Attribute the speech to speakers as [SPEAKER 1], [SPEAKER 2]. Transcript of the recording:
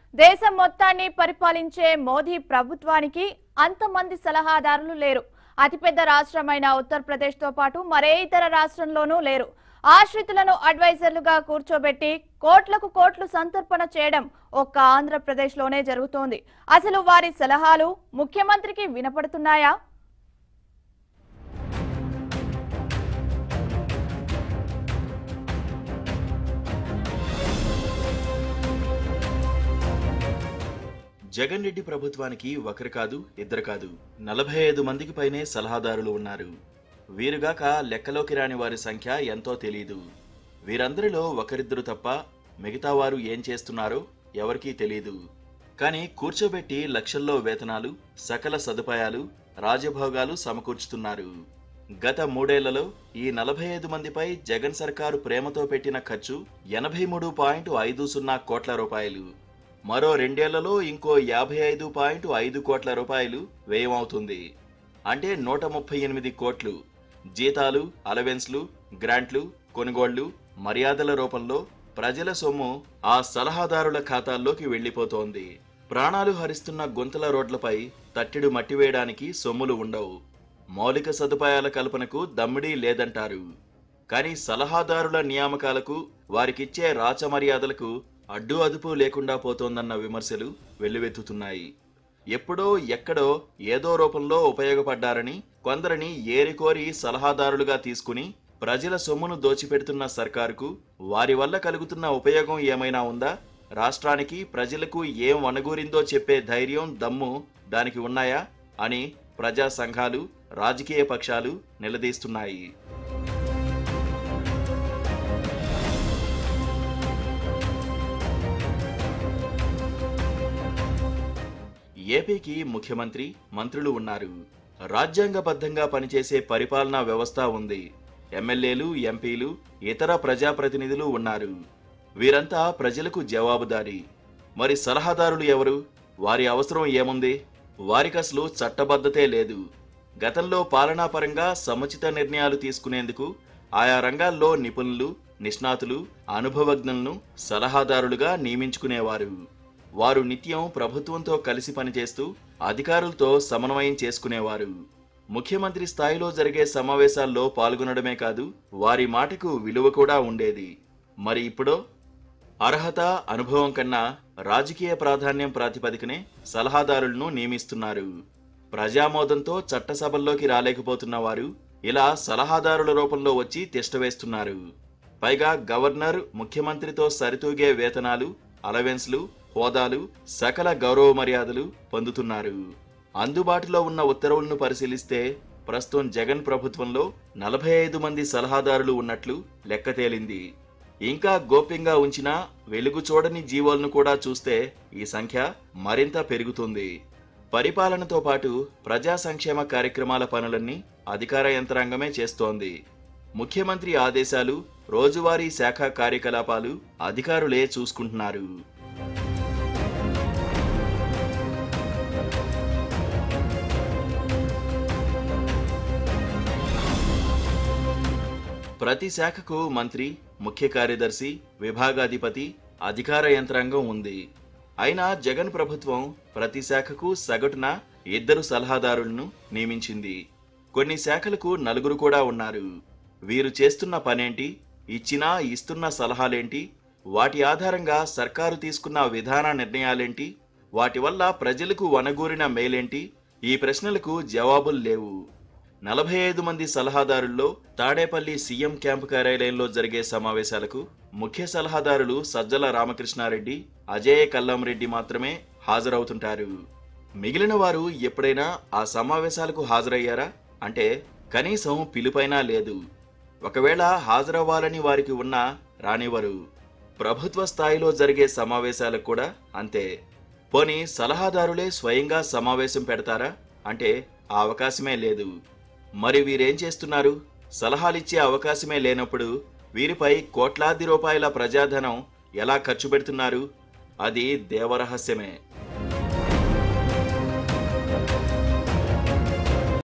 [SPEAKER 1] దేశం మొత్తాన్ని పరిపాలించే మోదీ ప్రభుత్వానికి అంతమంది సలహాదారులు లేరు అతిపెద్ద రాష్ట్రమైన ఉత్తరప్రదేశ్ తో పాటు మరే ఇతర రాష్ట్రంలోనూ లేరు ఆశ్రితులను అడ్వైజర్లుగా కూర్చోబెట్టి కోట్లకు కోట్లు సంతర్పణ చేయడం ఒక్క ఆంధ్రప్రదేశ్ లోనే జరుగుతోంది అసలు వారి సలహాలు ముఖ్యమంత్రికి వినపడుతున్నాయా
[SPEAKER 2] జగన్ రెడ్డి ప్రభుత్వానికి ఒకరు కాదు ఇద్దరు కాదు నలభై ఐదు మందికి పైనే సలహాదారులు ఉన్నారు వీరుగాక లెక్కలోకి రాని వారి సంఖ్య ఎంతో తెలీదు వీరందరిలో ఒకరిద్దరు తప్ప మిగతా వారు ఏం చేస్తున్నారో ఎవరికీ తెలీదు కానీ కూర్చోబెట్టి లక్షల్లో వేతనాలు సకల సదుపాయాలు రాజభోగాలు సమకూర్చుతున్నారు గత మూడేళ్లలో ఈ నలభై ఐదు మందిపై జగన్ సర్కారు ప్రేమతో పెట్టిన ఖర్చు ఎనభై మూడు పాయింట్ ఐదు సున్నా కోట్ల రూపాయలు మరో రెండేళ్లలో ఇంకో యాభై ఐదు పాయింట్ ఐదు కోట్ల రూపాయలు వ్యయమవుతుంది అంటే నూట ముప్పై ఎనిమిది కోట్లు జీతాలు అలవెన్స్లు గ్రాంట్లు కొనుగోళ్లు మర్యాదల రూపంలో ప్రజల సొమ్ము ఆ సలహాదారుల ఖాతాల్లోకి వెళ్లిపోతోంది ప్రాణాలు హరిస్తున్న గుంతల రోడ్లపై తట్టెడు మట్టి వేయడానికి సొమ్ములు ఉండవు మౌలిక సదుపాయాల కల్పనకు దమ్మిడీ లేదంటారు కానీ సలహాదారుల నియామకాలకు వారికిచ్చే రాచమర్యాదలకు అడ్డు అదుపు లేకుండా పోతోందన్న విమర్శలు వెల్లువెత్తుతున్నాయి ఎప్పుడో ఎక్కడో ఏదో రూపంలో ఉపయోగపడ్డారని కొందరిని ఏరికోరి సలహాదారులుగా తీసుకుని ప్రజల సొమ్మును దోచిపెడుతున్న సర్కారుకు వారి వల్ల కలుగుతున్న ఉపయోగం ఏమైనా ఉందా రాష్ట్రానికి ప్రజలకు ఏం వనగూరిందో చెప్పే ధైర్యం దమ్ము దానికి ఉన్నాయా అని ప్రజా సంఘాలు రాజకీయ పక్షాలు నిలదీస్తున్నాయి ఏపీకి ముఖ్యమంత్రి మంత్రులు ఉన్నారు రాజ్యాంగబద్ధంగా పనిచేసే పరిపాలనా వ్యవస్థ ఉంది ఎమ్మెల్యేలు ఎంపీలు ఇతర ప్రజాప్రతినిధులు ఉన్నారు వీరంతా ప్రజలకు జవాబుదారీ మరి సలహాదారులు ఎవరు వారి అవసరం ఏముంది వారికసలు చట్టబద్ధతే లేదు గతంలో పాలనాపరంగా సముచిత నిర్ణయాలు తీసుకునేందుకు ఆయా రంగాల్లో నిపుణులు నిష్ణాతులు అనుభవజ్ఞులను సలహాదారులుగా నియమించుకునేవారు వారు నిత్యం ప్రభుత్వంతో కలిసి పనిచేస్తూ అధికారులతో సమన్వయం చేసుకునేవారు ముఖ్యమంత్రి స్థాయిలో జరిగే సమావేశాల్లో పాల్గొనడమే కాదు వారి మాటకు విలువ కూడా ఉండేది మరి ఇప్పుడు అర్హత అనుభవం కన్నా రాజకీయ ప్రాధాన్యం ప్రాతిపదికనే సలహాదారులను నియమిస్తున్నారు ప్రజామోదంతో చట్టసభల్లోకి రాలేకపోతున్న వారు ఇలా సలహాదారుల రూపంలో వచ్చి తిష్టవేస్తున్నారు పైగా గవర్నర్ ముఖ్యమంత్రితో సరితూగే వేతనాలు అలవెన్స్లు హోదాలు సకల గౌరవ మర్యాదలు పొందుతున్నారు అందుబాటులో ఉన్న ఉత్తర్వులను పరిశీలిస్తే ప్రస్తుతం జగన్ ప్రభుత్వంలో నలభై ఐదు మంది సలహాదారులు ఉన్నట్లు లెక్క తేలింది ఇంకా గోప్యంగా ఉంచిన వెలుగు చూడని జీవోలను కూడా చూస్తే ఈ సంఖ్య మరింత పెరుగుతుంది పరిపాలనతో పాటు ప్రజా సంక్షేమ కార్యక్రమాల పనులన్నీ అధికార యంత్రాంగమే చేస్తోంది ముఖ్యమంత్రి ఆదేశాలు రోజువారీ శాఖ కార్యకలాపాలు అధికారులే చూసుకుంటున్నారు ప్రతి శాఖకు మంత్రి ముఖ్య కార్యదర్శి విభాగాధిపతి అధికార యంత్రాంగం ఉంది అయినా జగన్ ప్రభుత్వం ప్రతి శాఖకు సగటున ఇద్దరు సలహాదారులను నియమించింది కొన్ని శాఖలకు నలుగురు కూడా ఉన్నారు వీరు చేస్తున్న పనేంటి ఇచ్చినా ఇస్తున్న సలహాలేంటి వాటి ఆధారంగా సర్కారు తీసుకున్న విధాన నిర్ణయాలేంటి వాటి వల్ల ప్రజలకు వనగూరిన మేలేంటి ఈ ప్రశ్నలకు జవాబులు లేవు నలభై ఐదు మంది సలహాదారుల్లో తాడేపల్లి సీఎం క్యాంపు కార్యాలయంలో జరిగే సమావేశాలకు ముఖ్య సలహాదారులు సజ్జల రామకృష్ణారెడ్డి అజయ కల్లంరెడ్డి మాత్రమే హాజరవుతుంటారు మిగిలిన వారు ఎప్పుడైనా ఆ సమావేశాలకు హాజరయ్యారా అంటే కనీసం పిలుపైనా లేదు ఒకవేళ హాజరవ్వాలని వారికి ఉన్నా రానివ్వరు ప్రభుత్వ స్థాయిలో జరిగే సమావేశాలకు కూడా అంతే పోనీ సలహాదారులే స్వయంగా సమావేశం పెడతారా అంటే ఆ అవకాశమే లేదు మరి వీరేం చేస్తున్నారు సలహాలిచ్చే అవకాశమే లేనప్పుడు వీరిపై కోట్లాది రూపాయల ప్రజాధనం ఎలా ఖర్చు పెడుతున్నారు అది దేవరహస్యమే